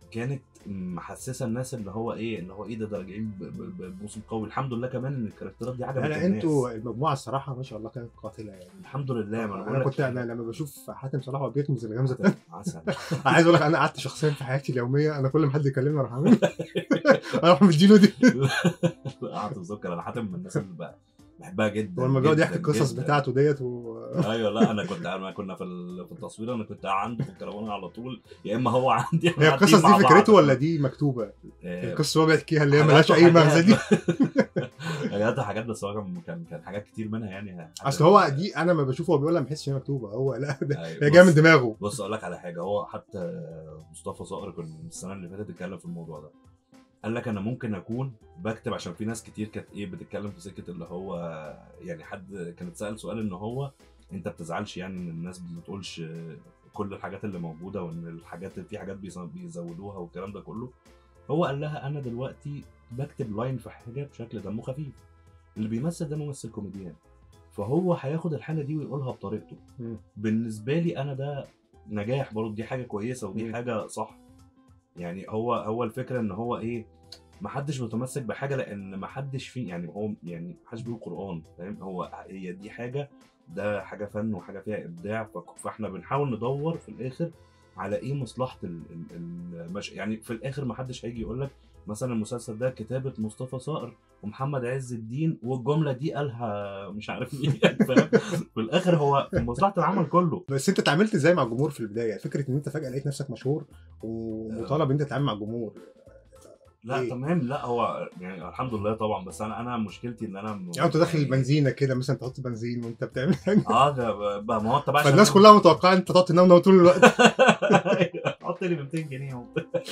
كانت محسسه الناس اللي هو ايه اللي هو ايه ده ده راجعين ب- ب- بموسم قوي الحمد لله كمان ان الكاركترات دي عجبت لا لا الناس. انتوا المجموعه الصراحه ما شاء الله كانت قاتله يعني الحمد لله ما انا بقول انا لك كنت انا لما بشوف حاتم صلاح وهو بيكنز الغمزه تاني عسل انا عايز اقول لك انا قعدت شخصيا في حياتي اليوميه انا كل ما حد يكلمني اروح اعمل اروح مديله دي قعدت اتذكر انا حاتم من الناس اللي بقى بحبها جدا ولما بيقعد يحكي جداً القصص جداً. بتاعته ديت و... ايوه لا انا كنت انا كنا في ال- في التصوير انا كنت عنده في الكرفان على طول يا اما هو عندي هي القصص دي فكرته ولا دي مكتوبه؟ آه، القصه اللي هو بيحكيها اللي هي حاجات ملهاش اي وحاجات. مغزى دي حاجات حاجات بس هو كان كان كان حاجات كتير منها يعني اصل هو دي انا ما بشوفه هو بيقولها ما بحسش ان هي مكتوبه هو لا ده أيوة، هي جايه بص- من دماغه بص اقول لك على حاجه هو حتى مصطفى صقر كان السنه اللي فاتت اتكلم في الموضوع ده قال لك انا ممكن اكون بكتب عشان في ناس كتير كانت ايه بتتكلم في سكه اللي هو يعني حد كانت سال سؤال ان هو انت بتزعلش يعني ان الناس ما بتقولش كل الحاجات اللي موجوده وان الحاجات في حاجات بيز- بيزودوها والكلام ده كله هو قال لها انا دلوقتي بكتب لاين في حاجه بشكل دمه خفيف اللي بيمثل ده ممثل كوميديان فهو هياخد الحاله دي ويقولها بطريقته مم. بالنسبه لي انا ده نجاح برضه دي حاجه كويسه ودي مم. حاجه صح يعني هو هو الفكره ان هو ايه محدش متمسك بحاجه لان محدش فيه يعني هو يعني محدش بيقول قران فاهم هو هي دي حاجه ده حاجه فن وحاجه فيها ابداع ف- فاحنا بنحاول ندور في الاخر على ايه مصلحه ال- ال- المش... يعني في الاخر محدش هيجي يقول لك مثلا المسلسل ده كتابه مصطفى صقر ومحمد عز الدين والجمله دي قالها مش عارف مين فاهم في الاخر هو في مصلحه العمل كله بس انت اتعاملت ازاي مع الجمهور في البدايه فكره ان انت فجاه لقيت نفسك مشهور ومطالب ان انت تتعامل مع الجمهور لا إيه؟ تمام لا هو يعني الحمد لله طبعا بس انا انا مشكلتي ان انا م- يعني انت داخل البنزينه كده مثلا تحط بنزين وانت بتعمل حاجه اه ده ب- ب- ما هو انت بقى عشان- فالناس كلها متوقعه انت تقعد تنام طول الوقت حط لي 200 جنيه اهو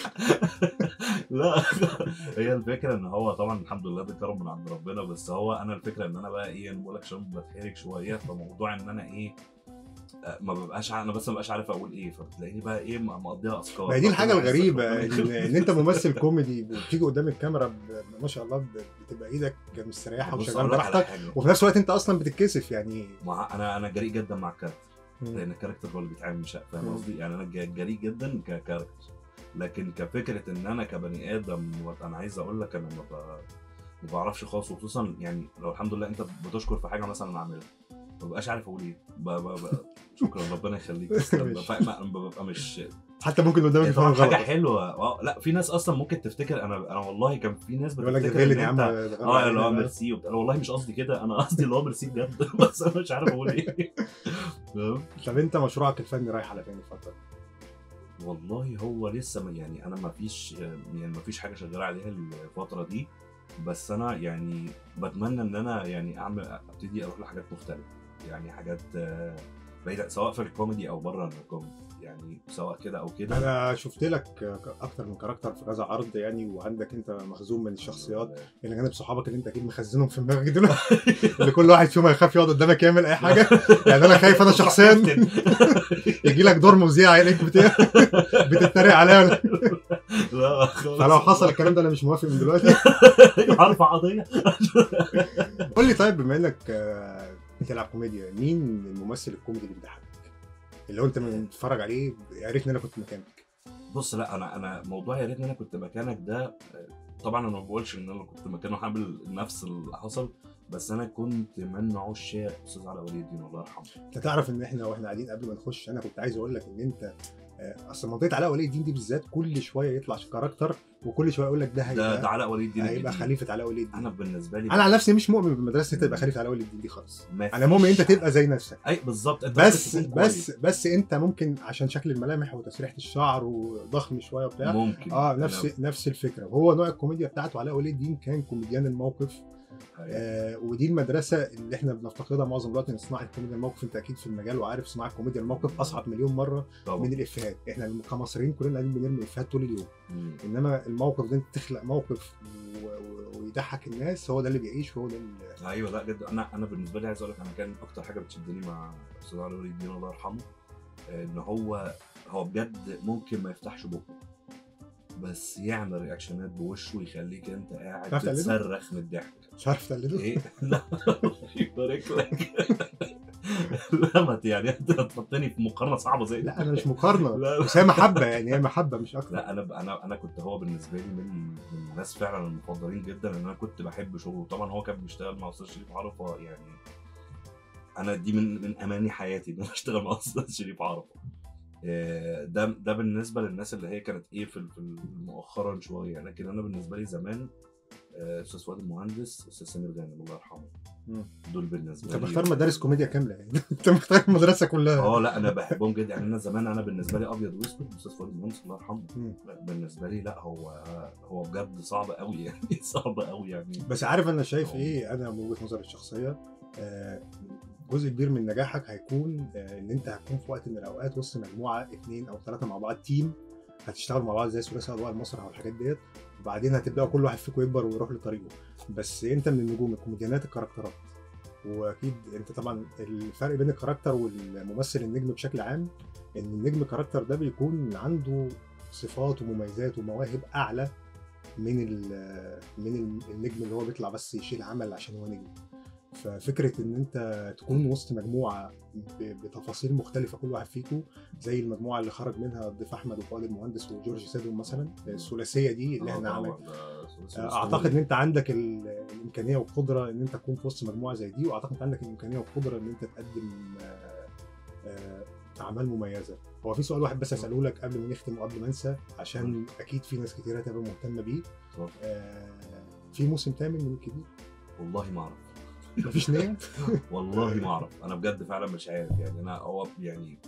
لا هي الفكره ان هو طبعا الحمد لله ده كرم من عند ربنا بس هو انا الفكره ان انا بقى ايه انا بقول لك عشان بتحرك شويه فموضوع ان انا ايه آه، ما ببقاش ع- انا بس ما ببقاش عارف اقول ايه فبتلاقيني بقى ايه م- مقضيها افكار ما هي دي الحاجه ربنا يعزك، الغريبه ربنا ان, يخليك. ان انت ممثل كوميدي وبتيجي قدام الكاميرا ب- ما شاء الله ب- بتبقى ايدك مستريحه بص وشغال أقول لك على براحتك حاجة. وفي نفس الوقت انت اصلا بتتكسف يعني ما انا انا جريء جدا مع الكاركتر مم. لان الكاركتر هو اللي بيتعامل مش فاهم مم. قصدي يعني انا ج- جريء جدا ككاركتر لكن كفكره ان انا كبني ادم انا عايز اقول لك انا ما ب- ما بعرفش خالص وخصوصا يعني لو الحمد لله انت بتشكر في حاجه مثلا انا عاملها ما ببقاش عارف اقول ايه ب... ب... ب... شكرا ربنا يخليك تسلم. ماشي. ف- ما- ببقى مش حتى ممكن اللي قدامك هي يفهم طبعا حاجه غلط حلوه اه لا في ناس اصلا ممكن تفتكر انا انا والله كان في ناس يقول لك ده بتفتكر غلط ان يا عم انت ده غلط اه اللي هو علينا. ميرسي وبتاع أنا والله مش قصدي كده انا قصدي اللي هو ميرسي بجد بس انا مش عارف اقول ايه فاهم؟ طب انت مشروعك الفني رايح على فين الفتره دي؟ والله هو لسه ما يعني انا ما فيش يعني ما فيش حاجه شغال عليها الفتره دي بس انا يعني بتمنى ان انا يعني اعمل ابتدي اروح لحاجات مختلفه يعني حاجات آه، بعيده سواء في الكوميدي او بره الكوميدي يعني سواء كده او كده انا شفت لك اكتر من كاركتر في كذا عرض يعني وعندك انت مخزون من الشخصيات الى جانب صحابك اللي انت اكيد مخزنهم في دماغك دول اللي كل واحد فيهم هيخاف يقعد قدامك يعمل اي حاجه يعني انا خايف انا شخصيا يجي لك دور مذيع عليك بتاع بتتريق عليا ولا- لا خالص. فلو حصل الكلام ده انا مش موافق من دلوقتي هرفع قضيه قول لي طيب بما انك آه، بتلعب كوميديا مين الممثل الكوميدي اللي بيضحكك؟ اللي هو انت لما بتتفرج عليه يا ريتني انا كنت مكانك بص لا انا انا موضوع يا ريتني انا كنت مكانك ده آه، طبعا انا ما بقولش ان انا كنت مكانه هعمل نفس اللي حصل بس انا كنت من عشاق استاذ علاء ولي الدين الله يرحمه انت تعرف ان احنا واحنا قاعدين قبل ما نخش انا كنت عايز اقول لك ان انت آه، اصل منطقه علاء ولي الدين دي بالذات كل شويه يطلع كاركتر وكل شويه يقول لك ده ده ده هيبقى علاء ولي الدين هيبقى الجديد. خليفه علاء ولي الدين انا بالنسبه لي انا عن نفسي مش مؤمن بالمدرسه انت تبقى خليفه علاء ولي الدين دي خالص ما انا مؤمن انت فيش- تبقى زي نفسك اي بالظبط انت بس ممكن تكون بس بس انت ممكن عشان شكل الملامح وتسريحه الشعر وضخم شويه وبتاع كويس. ممكن اه نفس نفس الفكره وهو نوع الكوميديا بتاعته علاء ولي الدين كان كوميديان الموقف أيوة. آه ودي المدرسه اللي احنا بنفتقدها معظم الوقت ان صناعه كوميديا الموقف انت اكيد في المجال وعارف صناعه كوميديا الموقف اصعب مليون مره طبعا من الافيهات احنا كمصريين كلنا قاعدين بنرمي افيهات طول اليوم مم. انما الموقف ده انت تخلق موقف و- و- ويضحك الناس هو ده اللي بيعيش وهو ده اللي ايوه لا جد انا انا بالنسبه لي عايز اقول لك انا كان اكتر حاجه بتشدني مع استاذ علي ولي الدين الله يرحمه آه، ان هو هو بجد ممكن ما يفتحش بقه بس يعمل رياكشنات بوشه يخليك انت قاعد تعرف تقلده؟ تتصرخ من الضحك مش عارف تقلده ايه لا الله يبارك لك لا ما ت- يعني انت هتحطني في مقارنه صعبه زي دي لا انا مش مقارنه لا بس هي محبه يعني هي محبه مش اكتر لا انا انا انا كنت هو بالنسبه لي من من الناس فعلا المفضلين جدا ان انا كنت بحب شغله طبعا هو كان بيشتغل مع استاذ شريف عرفه يعني انا دي من من اماني حياتي ان انا اشتغل مع استاذ شريف عرفه آه، ده ده بالنسبه للناس اللي هي كانت ايه في في مؤخرا شويه لكن انا بالنسبه لي زمان آه، استاذ فؤاد المهندس استاذ سمير غانم الله يرحمه مم. دول بالنسبه انت لي مختار مدارس كوميديا كامله يعني انت مختار المدرسه كلها اه لا انا بحبهم جدا يعني انا زمان انا بالنسبه لي ابيض واسود استاذ فؤاد المهندس الله يرحمه مم. لا، بالنسبه لي لا هو هو بجد صعب قوي يعني صعب قوي يعني بس عارف انا شايف أه. ايه انا من وجهه نظري الشخصيه آه، جزء كبير من نجاحك هيكون آه، ان انت هتكون في وقت من الاوقات وسط مجموعه اثنين او ثلاثه مع بعض تيم هتشتغلوا مع بعض زي ثلاثي اضواء المسرح والحاجات ديت وبعدين هتبداوا كل واحد فيكم يكبر ويروح لطريقه بس انت من النجوم الكوميديانات الكاركترات واكيد انت طبعا الفرق بين الكاركتر والممثل النجم بشكل عام ان النجم كاركتر ده بيكون عنده صفات ومميزات ومواهب اعلى من ال- من ال- النجم اللي هو بيطلع بس يشيل عمل عشان هو نجم ففكره ان انت تكون وسط مجموعه ب- بتفاصيل مختلفه كل واحد فيكم زي المجموعه اللي خرج منها الضيف احمد وفؤاد المهندس وجورج سيدهم مثلا الثلاثيه دي اللي آه احنا طبعاً، عمل ده ثلاثي اعتقد ان أسطوري. انت عندك ال- الامكانيه والقدره ان انت تكون في وسط مجموعه زي دي واعتقد عندك الامكانيه والقدره ان انت تقدم آه، آه، اعمال مميزه هو في سؤال واحد بس اساله لك قبل ما نختم وقبل ما انسى عشان اكيد في ناس كتير هتبقى مهتمه بيه اتفضل. آه، في موسم تامن من الكبير والله ما اعرف مفيش نيه والله ما اعرف انا بجد فعلا مش عارف يعني انا هو يعني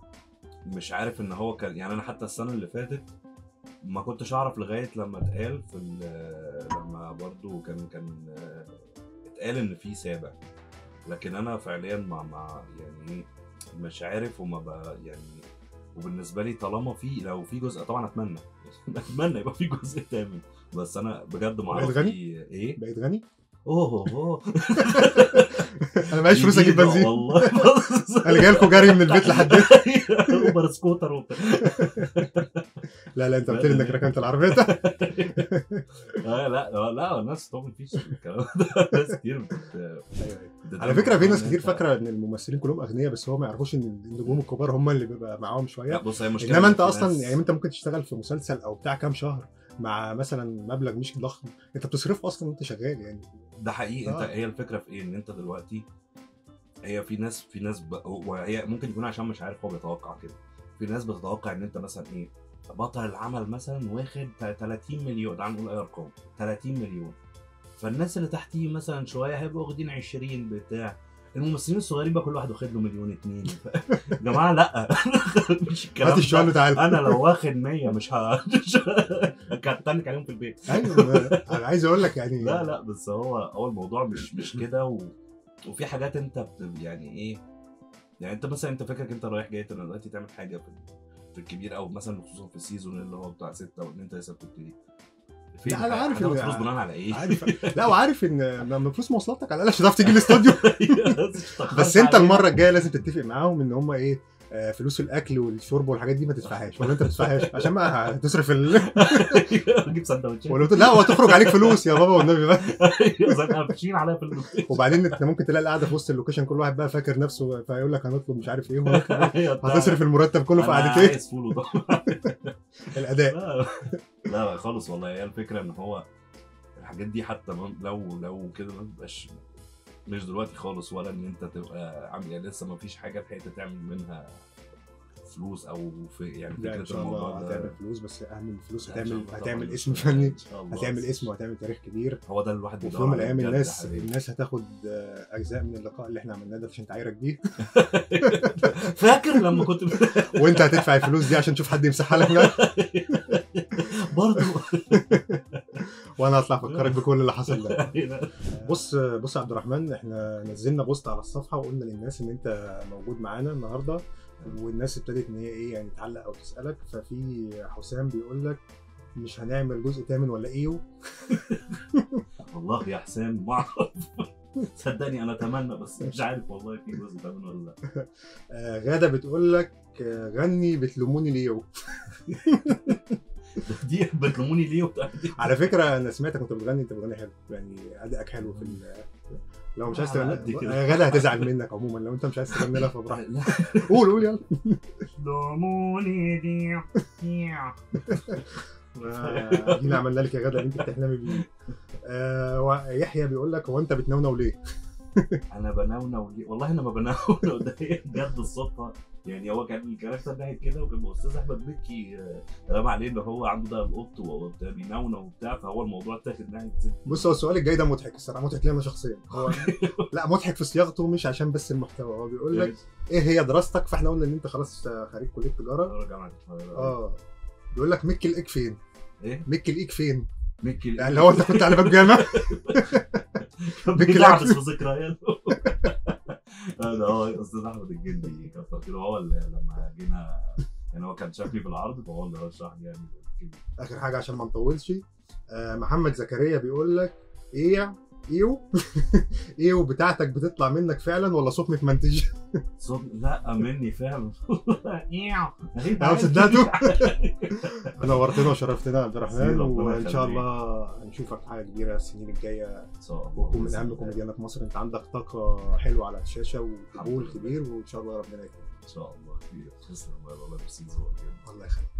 مش عارف ان هو كان يعني انا حتى السنه اللي فاتت ما كنتش اعرف لغايه لما اتقال في ال- لما برضو كان كان آه، اتقال ان في سابع لكن انا فعليا ما ما يعني مش عارف وما بقى يعني وبالنسبه لي طالما في لو في جزء طبعا اتمنى اتمنى يبقى في جزء تامن بس انا بجد ما اعرف غني؟ في ايه بقيت غني اوه اوه انا معيش فلوس اجيب جديدة بنزين والله انا جاي لكم جري من البيت لحد اوبر سكوتر وبتاع لا لا انت قلت لي انك ركنت العربيه آه، لا لا لا الناس طبعا مفيش الكلام ده ناس كتير بت- بتتعامل على فكره في ناس إن كتير أنت- فاكره ان الممثلين كلهم اغنياء بس هو ما يعرفوش ان النجوم الكبار هم اللي بيبقى معاهم لا شويه بص هي مشكله انما إن انت في اصلا ناس- يعني انت ممكن تشتغل في مسلسل او بتاع كام شهر مع مثلا مبلغ مش ضخم انت بتصرفه اصلا وانت شغال يعني ده حقيقي انت آه. هي الفكره في ايه ان انت دلوقتي هي في ناس في ناس ب... وهي ممكن يكون عشان مش عارف هو بيتوقع كده في ناس بتتوقع ان انت مثلا ايه بطل العمل مثلا واخد 30 مليون تعال نقول اي ارقام 30 مليون فالناس اللي تحتيه مثلا شويه هيبقوا واخدين 20 بتاع الممثلين الصغيرين بقى كل واحد واخد له مليون اتنين يا جماعه لا مش الكلام هات الشغل ده. تعالى انا لو واخد 100 مش ه هتنك عليهم في البيت ايوه انا عايز اقول لك يعني لا لا بس هو هو الموضوع مش مش كده و... وفي حاجات انت بت... يعني ايه يعني انت مثلا انت فاكرك انت رايح جاي انت دلوقتي تعمل حاجه في في الكبير او مثلا خصوصا في السيزون اللي هو بتاع ستة وان انت لسه بتبتدي فين لا، أنا عارف هتاخد إن- فلوس بناء على ايه؟ عارف لا وعارف ان من فلوس مواصلاتك على الاقل عشان تعرف تيجي الاستوديو بس انت علينا. المره الجايه لازم تتفق معاهم ان هم ايه آه، فلوس الاكل والشرب والحاجات دي ما تدفعهاش ولا انت ما تدفعهاش عشان ما هتصرف ال... اجيب سندوتشات ولا لا هو تخرج عليك فلوس يا بابا والنبي بقى ايوه زي ما قافشين عليا في اللوكيشن وبعدين انت ممكن تلاقي القعده في وسط اللوكيشن كل واحد بقى فاكر نفسه فيقول لك هنطلب مش عارف ايه وهنطلب- هتصرف المرتب كله في انا قعدتين عايز فول وطبعا الاداء لا لا لا خالص والله هي الفكره ان هو الحاجات دي حتى ما- لو لو كده ما تبقاش مش دلوقتي خالص ولا ان انت تبقى عامل يعني لسه ما فيش حاجه لحقت تعمل منها فلوس او في يعني لا ان فكره شاء الموضوع الله ده هتعمل فلوس بس اهم من الفلوس لا، إن شاء هتعمل الله هتعمل طبعاً. اسم فني إن شاء الله. هتعمل اسم وهتعمل تاريخ كبير هو ده اللي الواحد وفي بيدور يوم من عليه الايام بجد يا الناس حبيبي. الناس هتاخد آه، اجزاء من اللقاء اللي احنا عملناه ده عشان تعايرك بيه فاكر لما كنت وانت هتدفع الفلوس دي عشان تشوف حد يمسحها لك بقى برضه وانا هطلع افكرك بكل اللي حصل ده بص بص يا عبد الرحمن احنا نزلنا بوست على الصفحه وقلنا للناس ان انت موجود معانا النهارده والناس ابتدت ان هي ايه يعني تعلق او تسالك ففي حسام بيقول لك مش هنعمل جزء تامن ولا ايه والله يا حسام ما اعرف صدقني انا اتمنى بس مش عارف والله في جزء كمان ولا لا آه غاده بتقول لك آه غني بتلوموني ليه دي بتلوموني ليه وبتاع دي على فكره انا سمعتك كنت بتغني انت بتغني حلو يعني ادائك حلو في ال- لو مش عايز على تغني قد كده. يا غدا هتزعل منك عموما لو انت مش عايز تغني لها فبراحتك لا قول قول يلا ضموني دي آه، دي عملنا لك يا غدا اللي انت بتحلمي بيه آه، يحيى بيقول لك هو انت بتنونو ليه؟ انا بنونو ليه؟ والله انا ما بنونو ده هي بجد الصدفه يعني هو كان الكاركتر ده كده وكان الاستاذ احمد مكي آه، رمى عليه ان هو عنده ده القط وبتاع بينونو وبتاع فهو الموضوع اتاخد ناحيه ست بص هو السؤال الجاي ده مضحك الصراحه مضحك لي انا شخصيا هو لا مضحك في صياغته مش عشان بس المحتوى هو بيقول لك ايه هي دراستك فاحنا قلنا ان انت خلاص خريج كليه تجاره اه جامعه اه بيقول لك ميك الايك فين؟ ايه ميك الايك فين؟ ميكي يعني لو انت كنت على باب جامع ميكي بيلعبس الأكل. في ذكرياته اه ده هو استاذ احمد الجندي كتر كده هو اللي لما جينا يعني هو كان شكلي في العرض فهو اللي رشح لي يعني كده. اخر حاجه عشان ما نطولش آه محمد زكريا بيقول لك ايه ايو ايو بتاعتك بتطلع منك فعلا ولا صوت متمنتج؟ صوت لا مني فعلا أنا صدقته. نورتنا وشرفتنا يا عبد الرحمن ربنا وان شاء يخليك. الله هنشوفك في حاجه كبيره السنين الجايه ان شاء الله وتكون من بإذن اهم الله. كوميديانات مصر انت عندك طاقه حلوه على الشاشه وقبول الحمد لله. كبير وان شاء الله ربنا يكرمك ان شاء الله كبير تسلم والله ميرسي ذوقك جدا الله يخليك